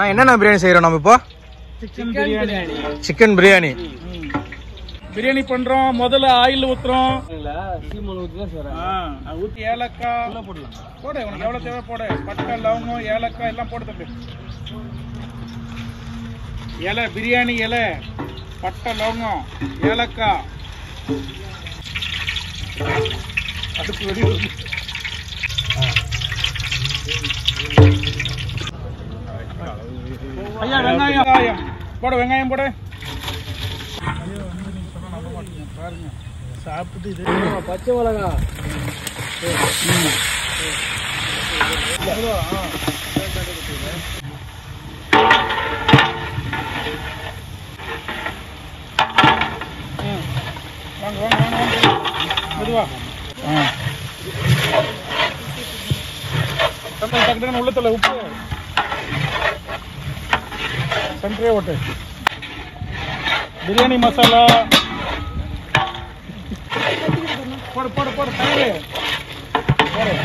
நான் என்னென்ன பிரியாணி செய்யறோம் நம்ம இப்போ சிக்கன் பிரியாணி சிக்கன் பிரியாணி பிரியாணி பண்றோம் முதல்ல ஆயில் ஊத்துறோம் சீமன் ஊற்றி தான் சொல்கிறேன் ஆ, அது ஊத்தி ஏலக்காய் போடலாம் போடு உனக்கு எவ்வளவு தேவை போடு பட்டை லவங்கம் ஏலக்காய் எல்லாம் போடு தம்பி இலை பிரியாணி இலை பட்டை லவங்கம் ஏலக்காய் அடுப்பு வெடி வருது. ஐயா வெங்காயம் வெங்காயம் போடு வெங்காயம் போடு பாருங்க சாப்பிட்டு இது பச்சை மிளகா வாங்க வாங்க வாங்க வாங்க மெதுவா ஆ தம்பி டக்கு டக்குன்னு உள்ளத்துல உப்பு சென்ட்ரே ஓட்டு பிரியாணி மசாலா போடு போடு போடு தயிர் போடு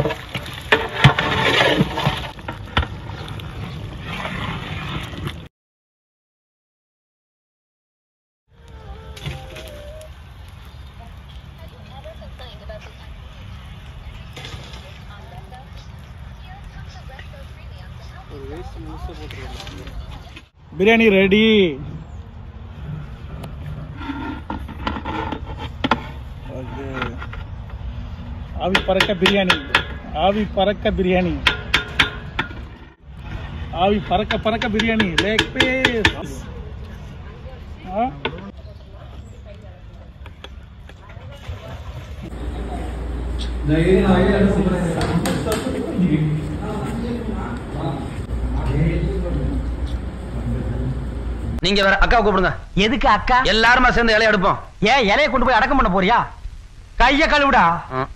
பிரியாணி ரெடி ஆவி பறக்க பிரியாணி ஆவி பறக்க பிரியாணி ஆவி பறக்க பறக்க பிரியாணி லேக் பீஸ் நீங்க வேற அக்கா கூப்பிடுங்க எதுக்கு அக்கா எல்லாருமா சேர்ந்து இலைய எடுப்போம் ஏன் இலைய கொண்டு போய் அடக்கம் பண்ண போறியா கைய கழுவுடா ஆ.